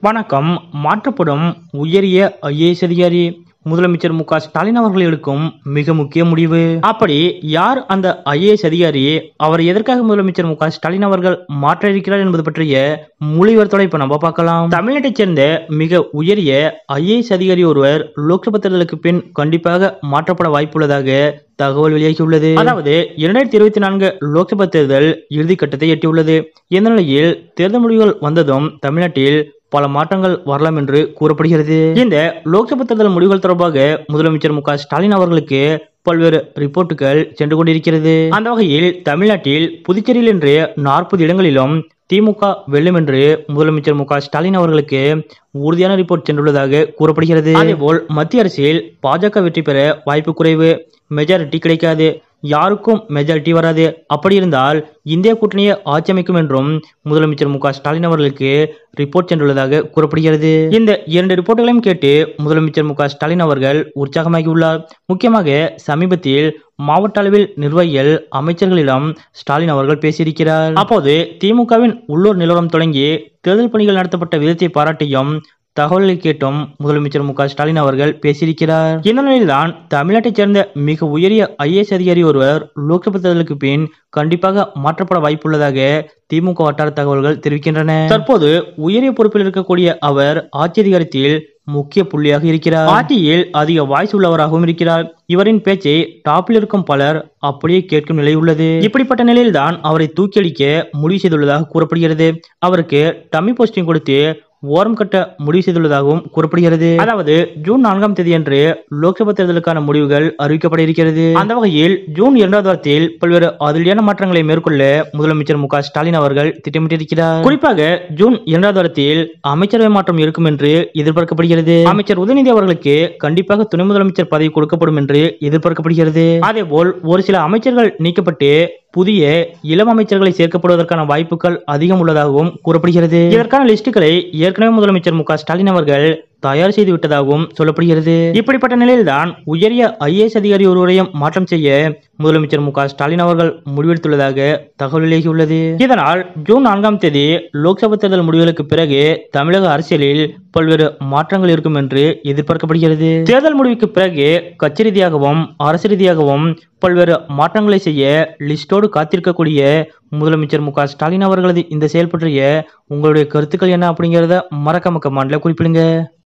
வணக்கம் மாற்றப்படும் உயரிய ஐஏஎஸ் அதிகாரி முதலமைச்சர் மு க ஸ்டாலின் அவர்கள் எடுக்கும் மிக முக்கிய முடிவு அப்படி யார் அந்த ஐஏஎஸ் அதிகாரி அவர் எதற்காக முதலமைச்சர் மு க ஸ்டாலின் அவர்கள் மாற்ற இருக்கிறார் என்பது பற்றிய மொழிவர்த்தோட இப்ப நம்ம பார்க்கலாம் தமிழ்நாட்டைச் சேர்ந்த மிக உயரிய ஐஏஎஸ் அதிகாரி ஒருவர் லோக்சபா தேர்தலுக்கு பின் கண்டிப்பாக மாற்றப்பட வாய்ப்புள்ளதாக தகவல் வெளியாகியுள்ளது அதாவது இரண்டாயிரத்தி இருபத்தி நான்கு லோக்சபா தேர்தல் இறுதி கட்டத்தை எட்டியுள்ளது இந்த நிலையில் தேர்தல் முடிவுகள் வந்ததும் தமிழ்நாட்டில் பல மாற்றங்கள் வரலாம் என்று கூறப்படுகிறது இந்த லோக்சபா தேர்தல் முடிவுகள் தொடர்பாக முதலமைச்சர் மு க ஸ்டாலின் அவர்களுக்கு பல்வேறு ரிப்போர்ட்டுகள் சென்று கொண்டிருக்கிறது அந்த வகையில் தமிழ்நாட்டில் புதுச்சேரியில் என்று நாற்பது இடங்களிலும் திமுக வெல்லும் என்று முதலமைச்சர் மு க ஸ்டாலின் அவர்களுக்கு உறுதியான ரிப்போர்ட் சென்றுள்ளதாக கூறப்படுகிறது அதேபோல் மத்திய அரசில் பாஜக வெற்றி பெற வாய்ப்பு குறைவு மெஜாரிட்டி கிடைக்காது யாருக்கும் மெஜாரிட்டி வராது அப்படி இருந்தால் இந்திய கூட்டணியை ஆட்சி அமைக்கும் என்றும் முதலமைச்சர் மு க ஸ்டாலின் அவர்களுக்கு ரிப்போர்ட் சென்றுள்ளதாக கூறப்படுகிறது இந்த இரண்டு ரிப்போர்ட்டுகளையும் கேட்டு முதலமைச்சர் மு க ஸ்டாலின் அவர்கள் உற்சாகமாகியுள்ளார் முக்கியமாக சமீபத்தில் மாவட்ட அளவில் நிர்வாகிகள் அமைச்சர்களிடம் ஸ்டாலின் அவர்கள் பேசியிருக்கிறார் அப்போது திமுகவின் உள்ளூர் நிலவரம் தொடங்கி தேர்தல் பணிகள் நடத்தப்பட்ட விதத்தை பாராட்டியும் தகவல்களை கேட்டும் முதலமைச்சர் மு க ஸ்டாலின் அவர்கள் பேசியிருக்கிறார் இந்த நிலையில்தான் தமிழ்நாட்டைச் சேர்ந்த மிக உயரிய ஐஏஎஸ் அதிகாரி ஒருவர் லோக்சபா தேர்தலுக்கு பின் கண்டிப்பாக மாற்றப்பட வாய்ப்புள்ளதாக திமுக வட்டார தகவல்கள் தெரிவிக்கின்றன தற்போது உயரிய பொறுப்பில் இருக்கக்கூடிய அவர் ஆட்சி அதிகாரத்தில் முக்கிய புள்ளியாக இருக்கிறார் பார்ட்டியில் அதிக வாய்ஸ் உள்ளவராகவும் இருக்கிறார் இவரின் பேச்சை டாப்பில் இருக்கும் பலர் அப்படியே கேட்கும் நிலை உள்ளது இப்படிப்பட்ட நிலையில்தான் அவரை தூக்கியடிக்க முடிவு செய்துள்ளதாக கூறப்படுகிறது அவருக்கு டம்மி போஸ்டிங் கொடுத்து ஓரம் கட்ட முடிவு செய்துள்ளதாகவும் கூறப்படுகிறது அதாவது ஜூன் நான்காம் தேதி அன்று லோக்சபா தேர்தலுக்கான முடிவுகள் அறிவிக்கப்பட இருக்கிறது அந்த வகையில் ஜூன் இரண்டாவது வாரத்தில் பல்வேறு அதிரடியான மாற்றங்களை மேற்கொள்ள முதலமைச்சர் மு க ஸ்டாலின் அவர்கள் திட்டமிட்டிருக்கிறார் குறிப்பாக ஜூன் இரண்டாவது வாரத்தில் அமைச்சரவை மாற்றம் இருக்கும் என்று எதிர்பார்க்கப்படுகிறது அமைச்சர் உதயநிதி அவர்களுக்கு கண்டிப்பாக துணை முதலமைச்சர் பதவி கொடுக்கப்படும் என்று எதிர்பார்க்கப்படுகிறது அதேபோல் ஒரு சில அமைச்சர்கள் நீக்கப்பட்டு புதிய இளம் அமைச்சர்களை சேர்க்கப்படுவதற்கான வாய்ப்புகள் அதிகம் உள்ளதாகவும் கூறப்படுகிறது இதற்கான லிஸ்டுகளை ஏற்கனவே முதலமைச்சர் மு க ஸ்டாலின் அவர்கள் தயார் செய்து விட்டதாகவும் சொல்லப்படுகிறது இப்படிப்பட்ட நிலையில்தான் உயரிய ஐஏஎஸ் அதிகாரி ஒருவரையும் மாற்றம் செய்ய முதலமைச்சர் மு க ஸ்டாலின் அவர்கள் முடிவெடுத்துள்ளதாக தகவல் வெளியாகியுள்ளது இதனால் ஜூன் நான்காம் தேதி லோக்சபா தேர்தல் முடிவுகளுக்கு பிறகு தமிழக அரசியலில் பல்வேறு மாற்றங்கள் இருக்கும் என்று எதிர்பார்க்கப்படுகிறது தேர்தல் முடிவுக்கு பிறகு கட்சி ரீதியாகவும் அரசு ரீதியாகவும் பல்வேறு மாற்றங்களை செய்ய லிஸ்டோடு காத்திருக்கக்கூடிய முதலமைச்சர் மு க ஸ்டாலின் அவர்களது இந்த செயல் பற்றிய உங்களுடைய கருத்துக்கள் என்ன அப்படிங்கிறத மறக்காம கமாண்ட்ல குறிப்பிடுங்க